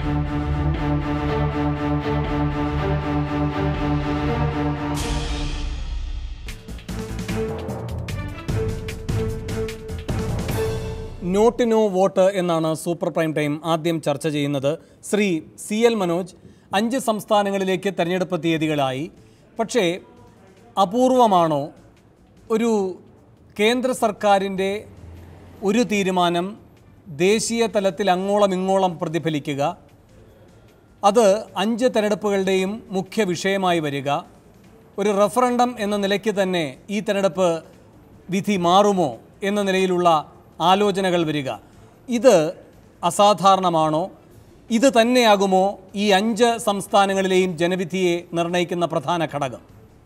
not no vote എന്നാണ് super prime time ആദ്യം ചർച്ച ചെയ്യുന്നത് ശ്രീ സി എൽ മനോജ് അഞ്ച് സംസ്ഥാനങ്ങളിലേക്ക് തെരഞ്ഞെടുപ്പ് തീയതികളായി പക്ഷേ അപൂർവമാണോ ഒരു കേന്ദ്ര സർക്കാരിൻ്റെ ഒരു തീരുമാനം ദേശീയ തലത്തിൽ അങ്ങോളം ഇങ്ങോളം പ്രതിഫലിക്കുക അത് അഞ്ച് തെരഞ്ഞെടുപ്പുകളുടെയും മുഖ്യ വിഷയമായി വരിക ഒരു റഫറണ്ടം എന്ന നിലയ്ക്ക് തന്നെ ഈ തെരഞ്ഞെടുപ്പ് വിധി മാറുമോ എന്ന നിലയിലുള്ള ആലോചനകൾ വരിക ഇത് അസാധാരണമാണോ ഇത് തന്നെയാകുമോ ഈ അഞ്ച് സംസ്ഥാനങ്ങളിലെയും ജനവിധിയെ നിർണ്ണയിക്കുന്ന പ്രധാന ഘടകം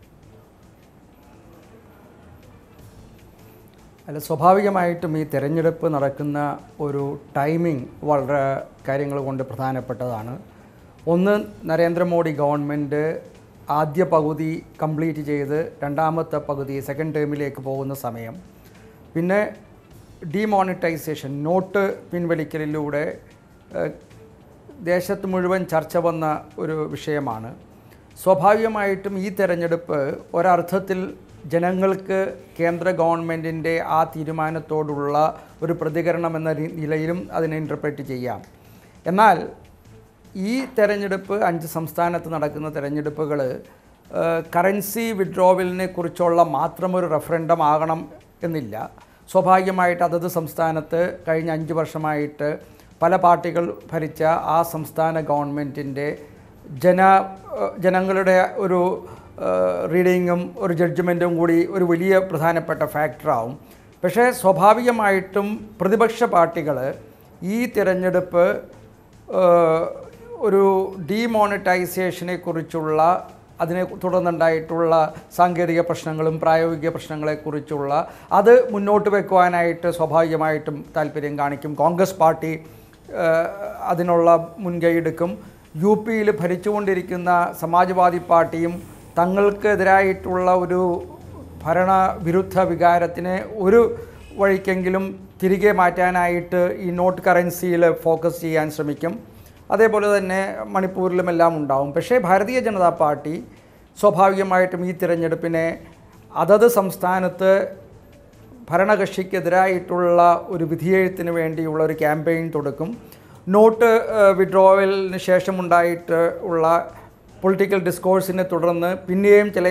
അല്ല സ്വാഭാവികമായിട്ടും ഈ തിരഞ്ഞെടുപ്പ് നടക്കുന്ന ഒരു ടൈമിംഗ് വളരെ കാര്യങ്ങൾ കൊണ്ട് പ്രധാനപ്പെട്ടതാണ് ഒന്ന് നരേന്ദ്രമോദി ഗവൺമെൻറ് ആദ്യ പകുതി കംപ്ലീറ്റ് ചെയ്ത് രണ്ടാമത്തെ പകുതി സെക്കൻഡ് ടേമിലേക്ക് പോകുന്ന സമയം പിന്നെ ഡിമോണിറ്റൈസേഷൻ നോട്ട് പിൻവലിക്കലിലൂടെ ഏഹ്, ദേശത്ത് മുഴുവൻ ചർച്ച വന്ന ഒരു വിഷയമാണ് സ്വാഭാവികമായിട്ടും ഈ തെരഞ്ഞെടുപ്പ് ഒരർത്ഥത്തിൽ ജനങ്ങൾക്ക് കേന്ദ്ര ഗവൺമെൻറ്റിൻ്റെ ആ തീരുമാനത്തോടുള്ള ഒരു പ്രതികരണം എന്ന രി- നിലയിലും അതിനെ ഇൻ്റർപ്രറ്റ് ചെയ്യാം എന്നാൽ ഈ തെരഞ്ഞെടുപ്പ് അഞ്ച് സംസ്ഥാനത്ത് നടക്കുന്ന തെരഞ്ഞെടുപ്പുകൾ കറൻസി വിഡ്രോവലിനെ കുറിച്ചുള്ള മാത്രം ഒരു റെഫറൻഡം ആകണം എന്നില്ല സ്വാഭാവികമായിട്ട് അതത് സംസ്ഥാനത്ത് കഴിഞ്ഞ അഞ്ച് വർഷമായിട്ട് പല പാർട്ടികൾ ഭരിച്ച ആ സംസ്ഥാന ഗവൺമെൻറ്റിൻ്റെ ജന ഏഹ് ജനങ്ങളുടെ ഒരു റീഡിങ്ങും ഒരു ജഡ്ജ്മെൻറ്റും കൂടി ഒരു വലിയ പ്രധാനപ്പെട്ട ഫാക്ടറാവും പക്ഷേ സ്വാഭാവികമായിട്ടും പ്രതിപക്ഷ പാർട്ടികൾ ഈ തിരഞ്ഞെടുപ്പ് ഏഹ് ഒരു ഡീമോണിറ്റൈസേഷനെ കുറിച്ചുള്ള അതിനെ തുടർന്നുണ്ടായിട്ടുള്ള സാങ്കേതിക പ്രശ്നങ്ങളും പ്രായോഗിക പ്രശ്നങ്ങളെക്കുറിച്ചുള്ള അത് മുന്നോട്ട് വെക്കുവാനായിട്ട് സ്വാഭാവികമായിട്ടും താല്പര്യം കാണിക്കും കോൺഗ്രസ് പാർട്ടി ഏഹ്, അതിനുള്ള മുൻകൈ എടുക്കും യു പിയിൽ ഭരിച്ചുകൊണ്ടിരിക്കുന്ന സമാജ്വാദി പാർട്ടിയും തങ്ങൾക്കെതിരായിട്ടുള്ള ഒരു ഭരണവിരുദ്ധ വികാരത്തിനെ ഒരു വഴിക്കെങ്കിലും തിരികെ മാറ്റാനായിട്ട് ഈ നോട്ട് കറൻസിയിൽ ഫോക്കസ് ചെയ്യാൻ ശ്രമിക്കും അതേപോലെ തന്നെ മണിപ്പൂരിലും എല്ലാം ഉണ്ടാവും പക്ഷേ ഭാരതീയ ജനതാ പാർട്ടി സ്വാഭാവികമായിട്ടും ഈ തിരഞ്ഞെടുപ്പിനെ അതത് സംസ്ഥാനത്ത് ഭരണകക്ഷിക്കെതിരായിട്ടുള്ള ഒരു വിധിയെഴുത്തിന് വേണ്ടിയുള്ള ഒരു ക്യാമ്പയിൻ തുടക്കും നോട്ട് വിഡ്രോവലിന് ശേഷമുണ്ടായിട്ട് ഉള്ള പൊളിറ്റിക്കൽ ഡിസ്കോഴ്സിനെ തുടർന്ന് പിന്നെയും ചില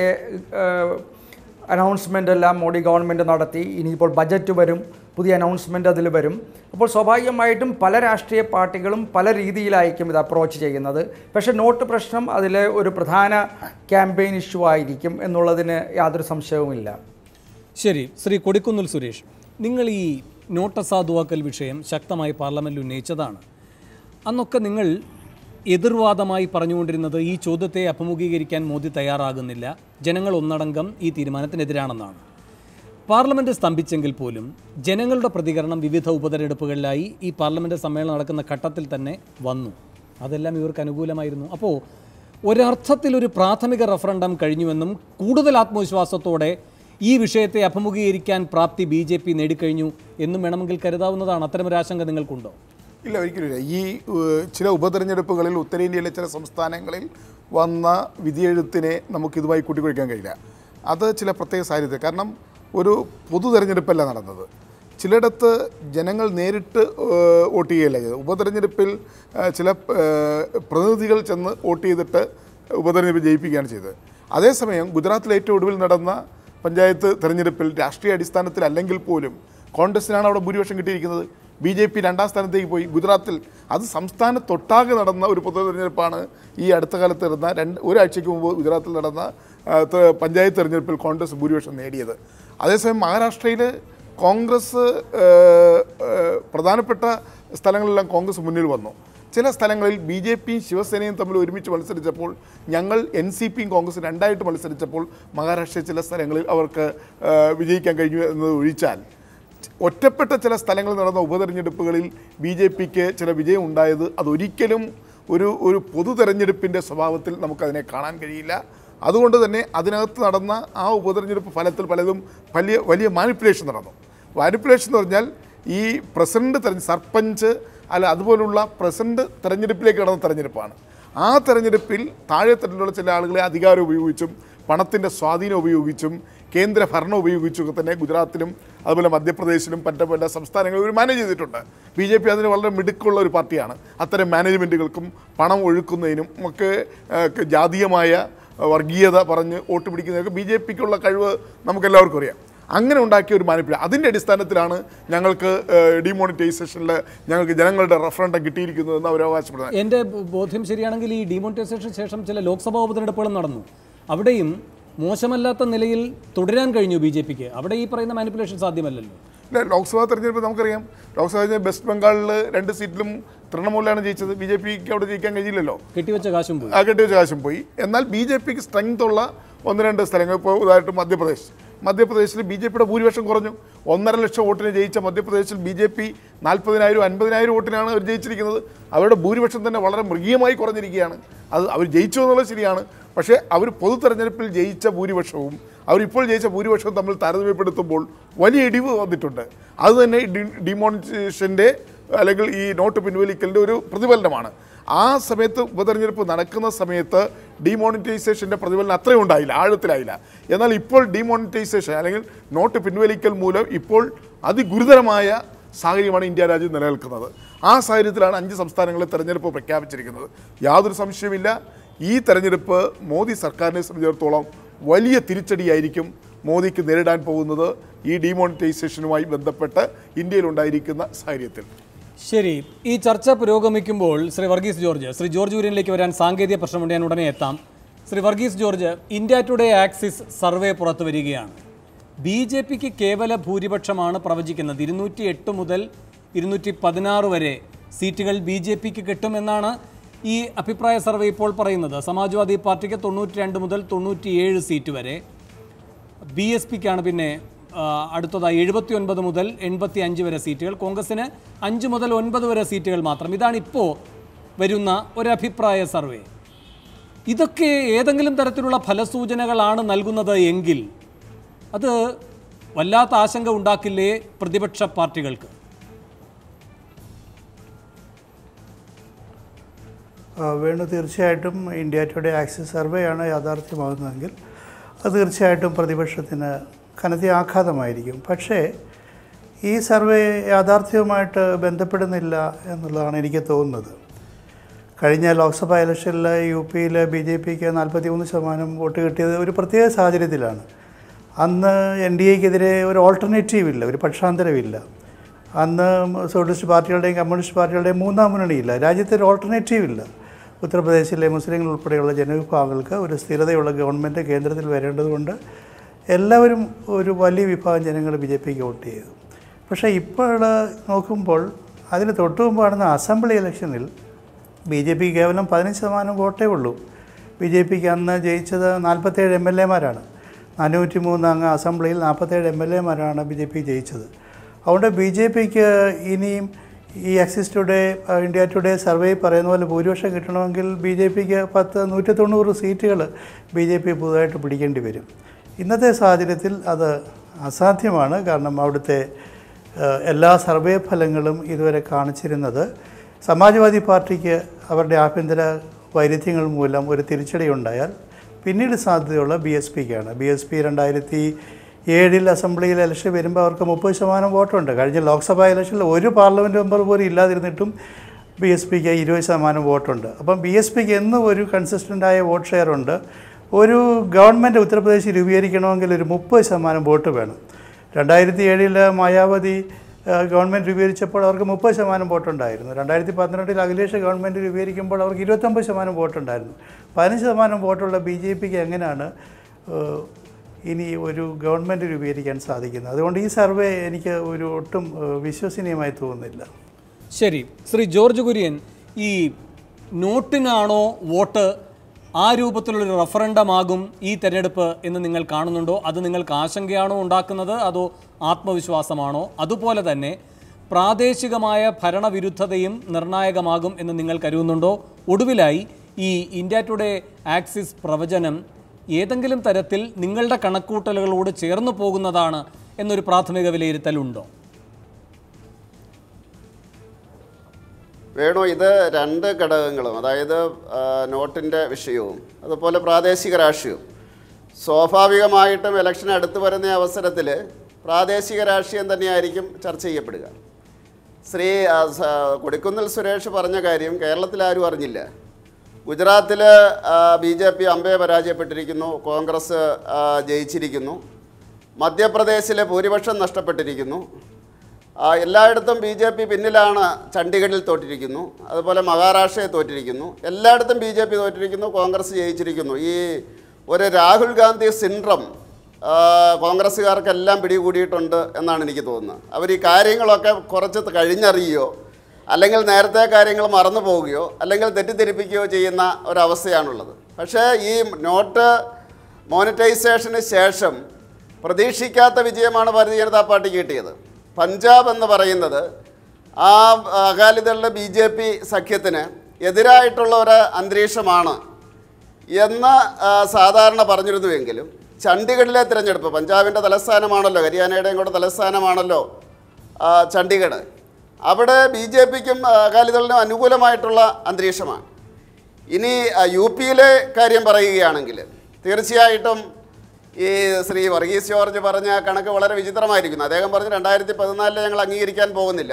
അനൗൺസ്മെൻ്റ് എല്ലാം മോഡി ഗവൺമെൻറ് നടത്തി ഇനിയിപ്പോൾ ബജറ്റ് വരും പുതിയ അനൗൺസ്മെൻ്റ് അതിൽ വരും അപ്പോൾ സ്വാഭാവികമായിട്ടും പല രാഷ്ട്രീയ പാർട്ടികളും പല രീതിയിലായിരിക്കും ഇത് അപ്രോച്ച് ചെയ്യുന്നത് പക്ഷേ നോട്ട് പ്രശ്നം അതിലെ ഒരു പ്രധാന ക്യാമ്പയിൻ ഇഷ്യൂ ആയിരിക്കും എന്നുള്ളതിന് യാതൊരു സംശയവുമില്ല ശരി ശ്രീ കൊടിക്കുന്നിൽ സുരേഷ് നിങ്ങൾ ഈ നോട്ട് അസാധുവാക്കൽ വിഷയം ശക്തമായി പാർലമെൻറ്റിൽ ഉന്നയിച്ചതാണ് അന്നൊക്കെ നിങ്ങൾ എതിർവാദമായി പറഞ്ഞുകൊണ്ടിരുന്നത് ഈ ചോദ്യത്തെ അഭിമുഖീകരിക്കാൻ മോദി തയ്യാറാകുന്നില്ല ജനങ്ങൾ ഒന്നടങ്കം ഈ തീരുമാനത്തിനെതിരാണെന്നാണ് പാർലമെൻറ്റ് സ്തംഭിച്ചെങ്കിൽ പോലും ജനങ്ങളുടെ പ്രതികരണം വിവിധ ഉപതെരഞ്ഞെടുപ്പുകളിലായി ഈ പാർലമെൻറ്റ് സമ്മേളനം നടക്കുന്ന ഘട്ടത്തിൽ തന്നെ വന്നു അതെല്ലാം ഇവർക്ക് അനുകൂലമായിരുന്നു അപ്പോൾ ഒരർത്ഥത്തിൽ ഒരു പ്രാഥമിക റഫറണ്ടം കഴിഞ്ഞുവെന്നും കൂടുതൽ ആത്മവിശ്വാസത്തോടെ ഈ വിഷയത്തെ അഭിമുഖീകരിക്കാൻ പ്രാപ്തി ബി ജെ പി നേടിക്കഴിഞ്ഞു എന്നും വേണമെങ്കിൽ കരുതാവുന്നതാണ് അത്തരമൊരു ആശങ്ക നിങ്ങൾക്കുണ്ടോ ഇല്ല ഒരിക്കലുമില്ല ഈ ഏഹ്, ചില ഉപതെരഞ്ഞെടുപ്പുകളിൽ ഉത്തരേന്ത്യയിലെ ചില സംസ്ഥാനങ്ങളിൽ വന്ന വിധിയെഴുത്തിനെ നമുക്ക് ഇതുമായി കൂട്ടിക്കുഴിക്കാൻ കഴിയില്ല അത് ചില പ്രത്യേക സാഹചര്യത്തിൽ കാരണം ഒരു പൊതു തെരഞ്ഞെടുപ്പല്ല നടന്നത് ചിലയിടത്ത് ജനങ്ങൾ നേരിട്ട് ഏഹ്, വോട്ട് ചെയ്യുകയല്ല ചെയ്തത് ഉപതെരഞ്ഞെടുപ്പിൽ ഏഹ്, ചില ഏഹ്, പ്രതിനിധികൾ ചെന്ന് വോട്ട് ചെയ്തിട്ട് ഉപതെരഞ്ഞെടുപ്പ് ജയിപ്പിക്കുകയാണ് ചെയ്തത് അതേസമയം ഗുജറാത്തിൽ ഏറ്റവും ഒടുവിൽ നടന്ന പഞ്ചായത്ത് തെരഞ്ഞെടുപ്പിൽ രാഷ്ട്രീയ അടിസ്ഥാനത്തിൽ അല്ലെങ്കിൽ പോലും കോൺഗ്രസിനാണ് അവിടെ ഭൂരിപക്ഷം കിട്ടിയിരിക്കുന്നത് ബി ജെ പി രണ്ടാം സ്ഥാനത്തേക്ക് പോയി ഗുജറാത്തിൽ അത് സംസ്ഥാനത്തൊട്ടാകെ നടന്ന ഒരു പൊതു തെരഞ്ഞെടുപ്പാണ് ഈ അടുത്ത കാലത്ത് നടന്ന രണ്ട് ഒരാഴ്ചയ്ക്ക് മുമ്പ് ഗുജറാത്തിൽ നടന്ന ആ, ത- പഞ്ചായത്ത് തെരഞ്ഞെടുപ്പിൽ കോൺഗ്രസ് ഭൂരിപക്ഷം നേടിയത് അതേസമയം മഹാരാഷ്ട്രയിൽ കോൺഗ്രസ് ഏഹ്, ഏഹ്, പ്രധാനപ്പെട്ട സ്ഥലങ്ങളിലെല്ലാം കോൺഗ്രസ് മുന്നിൽ വന്നു ചില സ്ഥലങ്ങളിൽ ബി ജെ പിയും ശിവസേനയും തമ്മിൽ ഒരുമിച്ച് മത്സരിച്ചപ്പോൾ ഞങ്ങൾ എൻ സി പിയും കോൺഗ്രസ് രണ്ടായിട്ട് മത്സരിച്ചപ്പോൾ മഹാരാഷ്ട്രയിൽ ചില സ്ഥലങ്ങളിൽ അവർക്ക് ഏഹ്, വിജയിക്കാൻ കഴിഞ്ഞു എന്നത് ഒഴിച്ചാൽ ഒറ്റപ്പെട്ട ചില സ്ഥലങ്ങളിൽ നടന്ന ഉപതെരഞ്ഞെടുപ്പുകളിൽ ബി ജെ പിക്ക് ചില വിജയം ഉണ്ടായത് അതൊരിക്കലും ഒരു ഒരു പൊതു തെരഞ്ഞെടുപ്പിൻ്റെ സ്വഭാവത്തിൽ നമുക്കതിനെ കാണാൻ കഴിയില്ല അതുകൊണ്ട് തന്നെ അതിനകത്ത് നടന്ന ആ ഉപതെരഞ്ഞെടുപ്പ് ഫലത്തിൽ പലതും വലിയ വലിയ മാനിപ്പുലേഷൻ നടന്നു മാനിപ്പുലേഷൻ എന്ന് പറഞ്ഞാൽ ഈ പ്രസിഡന്റ് തെരഞ്ഞ് സർപഞ്ച് അല്ല അതുപോലുള്ള പ്രസിഡന്റ് തെരഞ്ഞെടുപ്പിലേക്ക് കടന്ന തെരഞ്ഞെടുപ്പാണ് ആ തെരഞ്ഞെടുപ്പിൽ താഴെത്തട്ടിലുള്ള ചില ആളുകളെ അധികാരം ഉപയോഗിച്ചും പണത്തിൻ്റെ സ്വാധീനം ഉപയോഗിച്ചും കേന്ദ്ര ഭരണം ഉപയോഗിച്ചും ഒക്കെ തന്നെ ഗുജറാത്തിലും അതുപോലെ മധ്യപ്രദേശിലും മറ്റു പല സംസ്ഥാനങ്ങളിലും ഇവർ മാനേജ് ചെയ്തിട്ടുണ്ട് ബി ജെ പി അതിന് വളരെ മിടുക്കുള്ള ഒരു പാർട്ടിയാണ് അത്തരം മാനേജ്മെൻറ്റുകൾക്കും പണം ഒഴുക്കുന്നതിനും ഒക്കെ ഏഹ്, ജാതീയമായ വർഗീയത പറഞ്ഞ് വോട്ട് പിടിക്കുന്നതൊക്കെ ബി ജെ പിക്കുള്ള കഴിവ് നമുക്കെല്ലാവർക്കും അറിയാം അങ്ങനെ ഉണ്ടാക്കിയ ഒരു മാനിപ്പുലേഷൻ അതിൻ്റെ അടിസ്ഥാനത്തിലാണ് ഞങ്ങൾക്ക് ഡിമോണിറ്റൈസേഷനിൽ ഞങ്ങൾക്ക് ജനങ്ങളുടെ റഫറൻഡം കിട്ടിയിരിക്കുന്നതെന്ന് അവർ അവകാശപ്പെടുന്നത് എൻ്റെ ബോ- ബോധ്യം ശരിയാണെങ്കിൽ ഈ ഡിമോണിറ്റൈസേഷൻ ശേഷം ചില ലോക്സഭാ ഉപതെരഞ്ഞെടുപ്പുകളും നടന്നു അവിടെയും മോശമല്ലാത്ത നിലയിൽ തുടരാൻ കഴിഞ്ഞു ബി ജെ പിക്ക് അവിടെ ഈ പറയുന്ന മാനിപ്പുലേഷൻ സാധ്യമല്ലല്ലോ ഇല്ല ലോക്സഭാ തെരഞ്ഞെടുപ്പ് നമുക്കറിയാം ലോക്സഭാ തെരഞ്ഞെടുപ്പ് വെസ്റ്റ് ബംഗാളിൽ രണ്ട് സീറ്റിലും തൃണമൂലാണ് ജയിച്ചത് ബി ജെ പിക്ക് അവിടെ ജയിക്കാൻ കഴിയില്ലല്ലോ കെട്ടിവെച്ച കാശും പോയി ആ കെട്ടിവെച്ച കാശും പോയി എന്നാൽ ബി ജെ പിക്ക് സ്ട്രെങ്ത് ഉള്ള ഒന്ന് രണ്ട് സ്ഥലങ്ങൾ ഇപ്പോൾ ഉദാഹരണത്തിന് മധ്യപ്രദേശ് മധ്യപ്രദേശിൽ ബി ജെ പിയുടെ ഭൂരിപക്ഷം കുറഞ്ഞു ഒന്നര ലക്ഷം വോട്ടിന് ജയിച്ച മധ്യപ്രദേശിൽ ബി ജെ പി നാൽപ്പതിനായിരം അൻപതിനായിരം വോട്ടിനാണ് അവർ ജയിച്ചിരിക്കുന്നത് അവരുടെ ഭൂരിപക്ഷം തന്നെ വളരെ മൃഗീയമായി കുറഞ്ഞിരിക്കുകയാണ് അത് അവർ ജയിച്ചു എന്നുള്ളത് ശരിയാണ് പക്ഷേ അവർ പൊതു തെരഞ്ഞെടുപ്പിൽ ജയിച്ച ഭൂരിപക്ഷവും അവരിപ്പോൾ ജയിച്ച ഭൂരിപക്ഷവും തമ്മിൽ താരതമ്യപ്പെടുത്തുമ്പോൾ വലിയ ഇടിവ് വന്നിട്ടുണ്ട് അത് തന്നെ ഡിമോണിറ്റേഷൻ്റെ അല്ലെങ്കിൽ ഈ നോട്ട് പിൻവലിക്കലിൻ്റെ ഒരു പ്രതിഫലനമാണ് ആ സമയത്ത് ഉപതെരഞ്ഞെടുപ്പ് നടക്കുന്ന സമയത്ത് ഡിമോണിറ്റൈസേഷൻ്റെ പ്രതിഫലനം അത്രയും ഉണ്ടായില്ല ആഴത്തിലായില്ല എന്നാൽ ഇപ്പോൾ ഡിമോണിറ്റൈസേഷൻ അല്ലെങ്കിൽ നോട്ട് പിൻവലിക്കൽ മൂലം ഇപ്പോൾ അതിഗുരുതരമായ സാഹചര്യമാണ് ഇന്ത്യ രാജ്യം നിലനിൽക്കുന്നത് ആ സാഹചര്യത്തിലാണ് അഞ്ച് സംസ്ഥാനങ്ങളെ തെരഞ്ഞെടുപ്പ് പ്രഖ്യാപിച്ചിരിക്കുന്നത് യാതൊരു സംശയമില്ല ഈ തെരഞ്ഞെടുപ്പ് മോദി സർക്കാരിനെ സംബന്ധിച്ചിടത്തോളം വലിയ തിരിച്ചടിയായിരിക്കും മോദിക്ക് നേരിടാൻ പോകുന്നത് ഈ ഡിമോണിറ്റൈസേഷനുമായി ബന്ധപ്പെട്ട് ഇന്ത്യയിലുണ്ടായിരിക്കുന്ന സാഹചര്യത്തിൽ ശരി ഈ ചർച്ച പുരോഗമിക്കുമ്പോൾ ശ്രീ വർഗീസ് ജോർജ് ശ്രീ ജോർജ് കുര്യനിലേക്ക് വരാൻ സാങ്കേതിക പ്രശ്നമുണ്ട് ഞാൻ ഉടനെ എത്താം Shri Varghese George India today axis survey പുറത്തു വരികയാണ് ബി ജെ പിക്ക് കേവല ഭൂരിപക്ഷമാണ് പ്രവചിക്കുന്നത് ഇരുന്നൂറ്റി എട്ട് മുതൽ ഇരുന്നൂറ്റി പതിനാറ് വരെ സീറ്റുകൾ ബി ജെ പിക്ക് കിട്ടുമെന്നാണ് ഈ അഭിപ്രായ സർവേ ഇപ്പോൾ പറയുന്നത് സമാജ്വാദി പാർട്ടിക്ക് തൊണ്ണൂറ്റി രണ്ട് മുതൽ തൊണ്ണൂറ്റിയേഴ് സീറ്റ് വരെ ബി എസ് പിക്കാണ് പിന്നെ ആ, അടുത്തതായി എഴുപത്തി ഒൻപത് മുതൽ എൺപത്തി അഞ്ച് വരെ സീറ്റുകൾ കോൺഗ്രസിന് അഞ്ച് മുതൽ ഒൻപത് വരെ സീറ്റുകൾ മാത്രം ഇതാണ് ഇപ്പോൾ വരുന്ന ഒരു അഭിപ്രായ സർവേ ഇതൊക്കെ ഏതെങ്കിലും തരത്തിലുള്ള ഫലസൂചനകളാണ് നൽകുന്നത് എങ്കിൽ അത് വല്ലാത്ത ആശങ്ക ഉണ്ടാക്കില്ലേ പ്രതിപക്ഷ പാർട്ടികൾക്ക് ആ, വേണു തീർച്ചയായിട്ടും ഇന്ത്യ ടുഡേ ആക്സിസ് സർവേ ആണ് യാഥാർത്ഥ്യമാകുന്നതെങ്കിൽ അത് തീർച്ചയായിട്ടും പ്രതിപക്ഷത്തിന് കനത്ത ആഘാതമായിരിക്കും പക്ഷേ ഈ സർവേ യാഥാർത്ഥ്യവുമായിട്ട് ബന്ധപ്പെടുന്നില്ല എന്നുള്ളതാണ് എനിക്ക് തോന്നുന്നത് കഴിഞ്ഞ ലോക്സഭാ ഇലക്ഷനിൽ യു പിയിൽ ബി ജെ പിക്ക് നാൽപ്പത്തി മൂന്ന് ശതമാനം വോട്ട് കിട്ടിയത് ഒരു പ്രത്യേക സാഹചര്യത്തിലാണ് അന്ന് എൻ ഡി എക്കെതിരെ ഒരു ഓൾട്ടർനേറ്റീവ് ഇല്ല ഒരു പക്ഷാന്തരമില്ല അന്ന് സോഷ്യലിസ്റ്റ് പാർട്ടികളുടെയും കമ്മ്യൂണിസ്റ്റ് പാർട്ടികളുടെയും മൂന്നാം മുന്നണിയില്ല രാജ്യത്ത് ഒരു ഓൾട്ടർനേറ്റീവ് ഇല്ല ഉത്തർപ്രദേശിലെ മുസ്ലിങ്ങൾ ഉൾപ്പെടെയുള്ള ജനവിഭാഗങ്ങൾക്ക് ഒരു സ്ഥിരതയുള്ള ഗവൺമെൻറ് കേന്ദ്രത്തിൽ വരേണ്ടതുകൊണ്ട് എല്ലാവരും ഒരു വലിയ വിഭാഗം ജനങ്ങൾ ബി ജെ പിക്ക് വോട്ട് ചെയ്തു പക്ഷേ ഇപ്പോൾ നോക്കുമ്പോൾ അതിന് തൊട്ടു മുമ്പ് നടന്ന അസംബ്ലി ഇലക്ഷനിൽ ബി ജെ പി കേവലം പതിനഞ്ച് ശതമാനം വോട്ടേ ഉള്ളൂ ബി ജെ പിക്ക് അന്ന് ജയിച്ചത് നാൽപ്പത്തേഴ് എം എൽ എമാരാണ് നാനൂറ്റി മൂന്ന് അംഗ അസംബ്ലിയിൽ നാൽപ്പത്തേഴ് എം എൽ എമാരാണ് ബി ജെ പി ജയിച്ചത് അതുകൊണ്ട് ബി ജെ പിക്ക് ഇനിയും ഈ axis today India today survey പറയുന്ന പോലെ ഭൂരിപക്ഷം കിട്ടണമെങ്കിൽ ബി ജെ പിക്ക് പത്ത് നൂറ്റി തൊണ്ണൂറ് സീറ്റുകൾ ബി ജെ പി പുതുതായിട്ട് പിടിക്കേണ്ടി വരും ഇന്നത്തെ സാഹചര്യത്തിൽ അത് അസാധ്യമാണ് കാരണം അവിടുത്തെ ഏഹ്, എല്ലാ സർവേ ഫലങ്ങളും ഇതുവരെ കാണിച്ചിരുന്നത് സമാജ്വാദി പാർട്ടിക്ക് അവരുടെ ആഭ്യന്തര വൈരുദ്ധ്യങ്ങൾ മൂലം ഒരു തിരിച്ചടി ഉണ്ടായാൽ പിന്നീട് സാധ്യതയുള്ള ബി എസ് പിക്കാണ് ബി എസ് പി രണ്ടായിരത്തി ഏഴിൽ അസംബ്ലിയിൽ ഇലക്ഷൻ വരുമ്പോൾ അവർക്ക് മുപ്പത് ശതമാനം വോട്ടുണ്ട് കഴിഞ്ഞ ലോക്സഭാ ഇലക്ഷനിൽ ഒരു പാർലമെൻറ്റ് മെമ്പർ പോലും ഇല്ലാതിരുന്നിട്ടും ബി എസ് പിക്ക് ഇരുപത് ശതമാനം വോട്ടുണ്ട് അപ്പം ബി എസ് പിക്ക് എന്നും ഒരു കൺസിസ്റ്റൻ്റായ വോട്ട് ഷെയർ ഉണ്ട് ഒരു ഗവൺമെൻറ് ഉത്തർപ്രദേശ് രൂപീകരിക്കണമെങ്കിൽ ഒരു മുപ്പത് ശതമാനം വോട്ട് വേണം രണ്ടായിരത്തി ഏഴിൽ മായാവതി ഏഹ്, ഗവൺമെൻറ് രൂപീകരിച്ചപ്പോൾ അവർക്ക് മുപ്പത് ശതമാനം വോട്ടുണ്ടായിരുന്നു രണ്ടായിരത്തി പന്ത്രണ്ടിൽ അഖിലേഷ് ഗവൺമെൻറ് രൂപീകരിക്കുമ്പോൾ അവർക്ക് ഇരുപത്തൊമ്പത് ശതമാനം വോട്ടുണ്ടായിരുന്നു പതിനഞ്ച് ശതമാനം വോട്ടുള്ള ബി ജെ പിക്ക് എങ്ങനെയാണ് ഏഹ്, ഇനി ഒരു ഗവൺമെൻറ് രൂപീകരിക്കാൻ സാധിക്കുന്നത് അതുകൊണ്ട് ഈ സർവേ എനിക്ക് ഒരു ഒട്ടും ഏഹ്, വിശ്വസനീയമായി തോന്നുന്നില്ല ശരി ശ്രീ ജോർജ് കുര്യൻ ഈ നോട്ടിനാണോ വോട്ട് ആ രൂപത്തിലുള്ളൊരു റഫറണ്ടമാകും ഈ തെരഞ്ഞെടുപ്പ് എന്ന് നിങ്ങൾ കാണുന്നുണ്ടോ അത് നിങ്ങൾക്ക് ആശങ്കയാണോ ഉണ്ടാക്കുന്നത് അതോ ആത്മവിശ്വാസമാണോ അതുപോലെ തന്നെ പ്രാദേശികമായ ഭരണവിരുദ്ധതയും നിർണായകമാകും എന്ന് നിങ്ങൾ കരുതുന്നുണ്ടോ ഒടുവിലായി ഈ ഇന്ത്യ ടുഡേ ആക്സിസ് പ്രവചനം ഏതെങ്കിലും തരത്തിൽ നിങ്ങളുടെ കണക്കൂട്ടലുകളോട് ചേർന്നു പോകുന്നതാണ് എന്നൊരു പ്രാഥമിക വിലയിരുത്തലുണ്ടോ വേണു ഇത് രണ്ട് ഘടകങ്ങളും അതായത് ആ, നോട്ടിൻ്റെ വിഷയവും അതുപോലെ പ്രാദേശിക രാഷ്ട്രീയവും സ്വാഭാവികമായിട്ടും ഇലക്ഷൻ അടുത്ത് വരുന്ന അവസരത്തിൽ പ്രാദേശിക രാഷ്ട്രീയം തന്നെയായിരിക്കും ചർച്ച ചെയ്യപ്പെടുക ശ്രീ ആ, സ- കൊടിക്കുന്നിൽ സുരേഷ് പറഞ്ഞ കാര്യം കേരളത്തിൽ ആരും അറിഞ്ഞില്ല ഗുജറാത്തിൽ ബി ജെ പി അമ്പയെ പരാജയപ്പെട്ടിരിക്കുന്നു കോൺഗ്രസ് ആ, ജയിച്ചിരിക്കുന്നു മധ്യപ്രദേശിൽ ഭൂരിപക്ഷം നഷ്ടപ്പെട്ടിരിക്കുന്നു ആ, എല്ലായിടത്തും ബി ജെ പി പിന്നിലാണ് ചണ്ഡീഗഡിൽ തോറ്റിരിക്കുന്നു അതുപോലെ മഹാരാഷ്ട്രയിൽ തോറ്റിരിക്കുന്നു എല്ലായിടത്തും ബി ജെ പി തോറ്റിരിക്കുന്നു കോൺഗ്രസ് ജയിച്ചിരിക്കുന്നു ഈ ഒരു രാഹുൽ ഗാന്ധി സിൻഡ്രം ആ, കോൺഗ്രസ്സുകാർക്കെല്ലാം പിടികൂടിയിട്ടുണ്ട് എന്നാണ് എനിക്ക് തോന്നുന്നത് അവർ ഈ കാര്യങ്ങളൊക്കെ കുറച്ച് കഴിഞ്ഞറിയുകയോ അല്ലെങ്കിൽ നേരത്തെ കാര്യങ്ങൾ മറന്നു പോവുകയോ അല്ലെങ്കിൽ തെറ്റിദ്ധരിപ്പിക്കുകയോ ചെയ്യുന്ന ഒരവസ്ഥയാണുള്ളത് പക്ഷേ ഈ നോട്ട് മോണിറ്റൈസേഷന് ശേഷം പ്രതീക്ഷിക്കാത്ത വിജയമാണ് ഭാരതീയ ജനതാ പാർട്ടിക്ക് കിട്ടിയത് പഞ്ചാബ് എന്ന് പറയുന്നത് ആ അകാലിദളിലെ ബി ജെ പി സഖ്യത്തിന് എതിരായിട്ടുള്ള ഒരു അന്തരീക്ഷമാണ് എന്ന് ആ, സാധാരണ പറഞ്ഞിരുന്നുവെങ്കിലും ചണ്ഡീഗഡിലെ തിരഞ്ഞെടുപ്പ് പഞ്ചാബിൻ്റെ തലസ്ഥാനമാണല്ലോ ഹരിയാനയുടെയും കൂടെ തലസ്ഥാനമാണല്ലോ ആ, ചണ്ഡീഗഡ് അവിടെ ബി ജെ പിക്കും അകാലിദളിനും അനുകൂലമായിട്ടുള്ള അന്തരീക്ഷമാണ് ഇനി ആ, യു പിയിലെ കാര്യം പറയുകയാണെങ്കിൽ തീർച്ചയായിട്ടും ഈ ശ്രീ വർഗീസ് ജോർജ് പറഞ്ഞ കണക്ക് വളരെ വിചിത്രമായിരിക്കുന്നു അദ്ദേഹം പറഞ്ഞു രണ്ടായിരത്തി പതിനാലിലെ ഞങ്ങൾ അംഗീകരിക്കാൻ പോകുന്നില്ല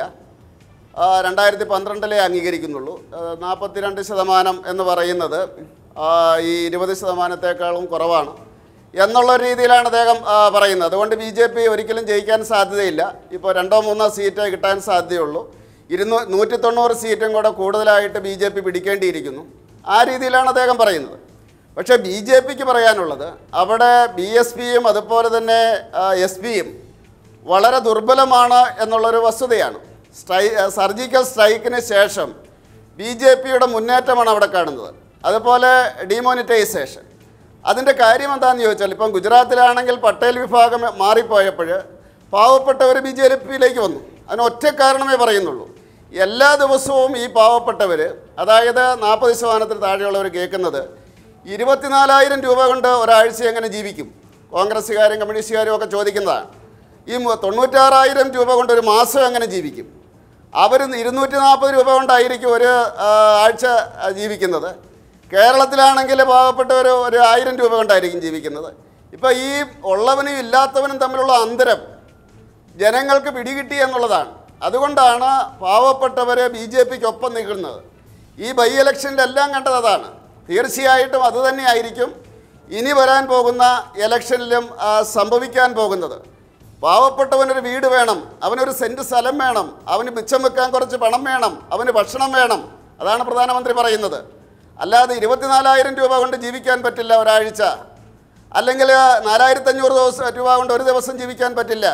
ആ, രണ്ടായിരത്തി പന്ത്രണ്ടിലേ അംഗീകരിക്കുന്നുള്ളൂ നാൽപ്പത്തിരണ്ട് ശതമാനം എന്ന് പറയുന്നത് ആ, ഈ ഇരുപത് ശതമാനത്തേക്കാളും കുറവാണ് എന്നുള്ള രീതിയിലാണ് അദ്ദേഹം ആ, പറയുന്നത് അതുകൊണ്ട് ബി ജെ പി ഒരിക്കലും ജയിക്കാൻ സാധ്യതയില്ല ഇപ്പോൾ രണ്ടോ മൂന്നോ സീറ്റേ കിട്ടാൻ സാധ്യതയുള്ളൂ ഇരുന്നൂ നൂറ്റി തൊണ്ണൂറ് സീറ്റും കൂടെ കൂടുതലായിട്ട് ബി ജെ പി പിടിക്കേണ്ടിയിരിക്കുന്നു ആ രീതിയിലാണ് അദ്ദേഹം പറയുന്നത് പക്ഷേ ബി ജെ പിക്ക് പറയാനുള്ളത് അവിടെ ബി എസ് പിയും അതുപോലെ തന്നെ എസ് പിയും വളരെ ദുർബലമാണ് എന്നുള്ളൊരു വസ്തുതയാണ് സ്ട്രൈ സർജിക്കൽ സ്ട്രൈക്കിന് ശേഷം ബി ജെ പിയുടെ മുന്നേറ്റമാണ് അവിടെ കാണുന്നത് അതുപോലെ ഡിമോണിറ്റൈസേഷൻ അതിൻ്റെ കാര്യം എന്താണെന്ന് ചോദിച്ചാൽ ഇപ്പം ഗുജറാത്തിലാണെങ്കിൽ പട്ടേൽ വിഭാഗം മാറിപ്പോയപ്പോൾ പാവപ്പെട്ടവർ ബി ജെ പിയിലേക്ക് വന്നു അതിന് ഒറ്റ കാരണമേ പറയുന്നുള്ളൂ എല്ലാ ദിവസവും ഈ പാവപ്പെട്ടവർ അതായത് നാൽപ്പത് ശതമാനത്തിൽ താഴെയുള്ളവർ കേൾക്കുന്നത് ഇരുപത്തിനാലായിരം രൂപ കൊണ്ട് ഒരാഴ്ച എങ്ങനെ ജീവിക്കും കോൺഗ്രസ്സുകാരും കമ്മ്യൂണിസ്റ്റുകാരും ഒക്കെ ചോദിക്കുന്നതാണ് ഈ മു- തൊണ്ണൂറ്റാറായിരം രൂപ കൊണ്ട് ഒരു മാസം എങ്ങനെ ജീവിക്കും അവർ ഇരുന്നൂറ്റി നാൽപ്പത് രൂപ കൊണ്ടായിരിക്കും ഒരു ആ, ആഴ്ച ആ, ജീവിക്കുന്നത് കേരളത്തിലാണെങ്കിൽ പാവപ്പെട്ടവർ ഒരു ആയിരം രൂപ കൊണ്ടായിരിക്കും ജീവിക്കുന്നത് ഇപ്പോൾ ഈ ഉള്ളവനും ഇല്ലാത്തവനും തമ്മിലുള്ള അന്തരം ജനങ്ങൾക്ക് പിടികിട്ടി എന്നുള്ളതാണ് അതുകൊണ്ടാണ് പാവപ്പെട്ടവരെ ബി ജെ പിക്ക് ഒപ്പം നിൽക്കുന്നത് ഈ ബൈ ഇലക്ഷനിലെല്ലാം കണ്ടത് അതാണ് തീർച്ചയായിട്ടും അതുതന്നെയായിരിക്കും ഇനി വരാൻ പോകുന്ന ഇലക്ഷനിലും ആ, സംഭവിക്കാൻ പോകുന്നത് പാവപ്പെട്ടവനൊരു വീട് വേണം അവനൊരു സെൻറ്റ് സ്ഥലം വേണം അവന് മിച്ചം വെക്കാൻ കുറച്ച് പണം വേണം അവന് ഭക്ഷണം വേണം അതാണ് പ്രധാനമന്ത്രി പറയുന്നത് അല്ലാതെ ഇരുപത്തിനാലായിരം രൂപ കൊണ്ട് ജീവിക്കാൻ പറ്റില്ല ഒരാഴ്ച അല്ലെങ്കിൽ നാലായിരത്തഞ്ഞൂറ് ദിവസം രൂപ കൊണ്ട് ഒരു ദിവസം ജീവിക്കാൻ പറ്റില്ല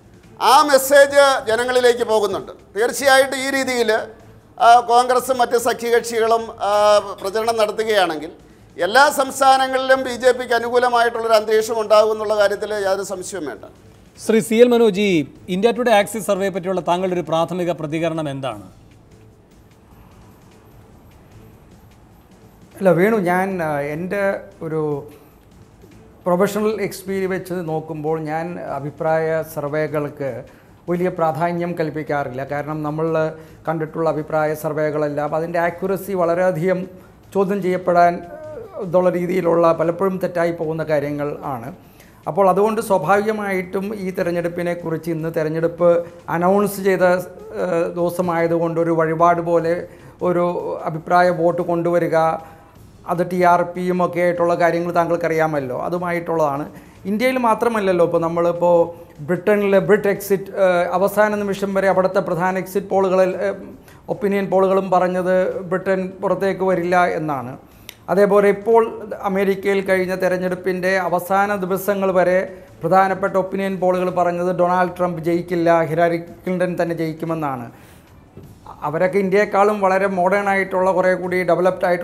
ആ മെസ്സേജ് ജനങ്ങളിലേക്ക് പോകുന്നുണ്ട് തീർച്ചയായിട്ടും ഈ രീതിയിൽ കോൺഗ്രസും മറ്റ് സഖ്യകക്ഷികളും ആ, പ്രചരണം നടത്തുകയാണെങ്കിൽ എല്ലാ സംസ്ഥാനങ്ങളിലും ബി ജെ പിക്ക് അനുകൂലമായിട്ടുള്ളൊരു അന്തരീക്ഷം ഉണ്ടാകും എന്നുള്ള കാര്യത്തിൽ യാതൊരു സംശയവും വേണ്ട ശ്രീ സി എൽ മനോജ് ഈ ഇന്ത്യ ടുഡേ ആക്സിസ് സർവേയെ പറ്റിയുള്ള താങ്കളുടെ ഒരു പ്രാഥമിക പ്രതികരണം എന്താണ് അല്ല വേണു ഞാൻ ആ, എൻ്റെ ഒരു പ്രൊഫഷണൽ എക്സ്പീരിയൻസ് വെച്ച് നോക്കുമ്പോൾ ഞാൻ അഭിപ്രായ സർവേകൾക്ക് വലിയ പ്രാധാന്യം കൽപ്പിക്കാറില്ല കാരണം നമ്മൾ കണ്ടിട്ടുള്ള അഭിപ്രായ സർവേകളെല്ലാം അതിൻ്റെ ആക്യുറസി വളരെയധികം ചോദ്യം ചെയ്യപ്പെടാൻ ഇതുള്ള രീതിയിലുള്ള പലപ്പോഴും തെറ്റായി പോകുന്ന കാര്യങ്ങൾ ആണ് അപ്പോൾ അതുകൊണ്ട് സ്വാഭാവികമായിട്ടും ഈ തെരഞ്ഞെടുപ്പിനെ കുറിച്ച് ഇന്ന് തെരഞ്ഞെടുപ്പ് അനൗൺസ് ചെയ്ത ഏഹ്, ദിവസമായതുകൊണ്ട് ഒരു വഴിപാട് പോലെ ഒരു അഭിപ്രായ വോട്ട് കൊണ്ടുവരിക അത് ടി ആർ പിയും ഒക്കെ ആയിട്ടുള്ള കാര്യങ്ങൾ താങ്കൾക്കറിയാമല്ലോ അതുമായിട്ടുള്ളതാണ് ഇന്ത്യയിൽ മാത്രമല്ലല്ലോ ഇപ്പോൾ നമ്മളിപ്പോൾ ബ്രിട്ടനിലെ ബ്രിട്ട് എക്സിറ്റ് ഏഹ്, അവസാന നിമിഷം വരെ അവിടുത്തെ പ്രധാന എക്സിറ്റ് പോളുകളിൽ ഒപ്പീനിയൻ പോളുകളും പറഞ്ഞത് ബ്രിട്ടൻ പുറത്തേക്ക് വരില്ല എന്നാണ് അതേപോലെ ഇപ്പോൾ അമേരിക്കയിൽ കഴിഞ്ഞ തെരഞ്ഞെടുപ്പിൻ്റെ അവസാന ദിവസങ്ങൾ വരെ പ്രധാനപ്പെട്ട ഒപ്പീനിയൻ പോളുകൾ പറഞ്ഞത് ഡൊണാൾഡ് ട്രംപ് ജയിക്കില്ല ഹിലാരി ക്ലിൻ്റൺ തന്നെ ജയിക്കുമെന്നാണ് അവരൊക്കെ ഇന്ത്യയെക്കാളും വളരെ മോഡേൺ ആയിട്ടുള്ള കുറേ കൂടി ഡെവലപ്ഡ് ആയിട്ടുള്ള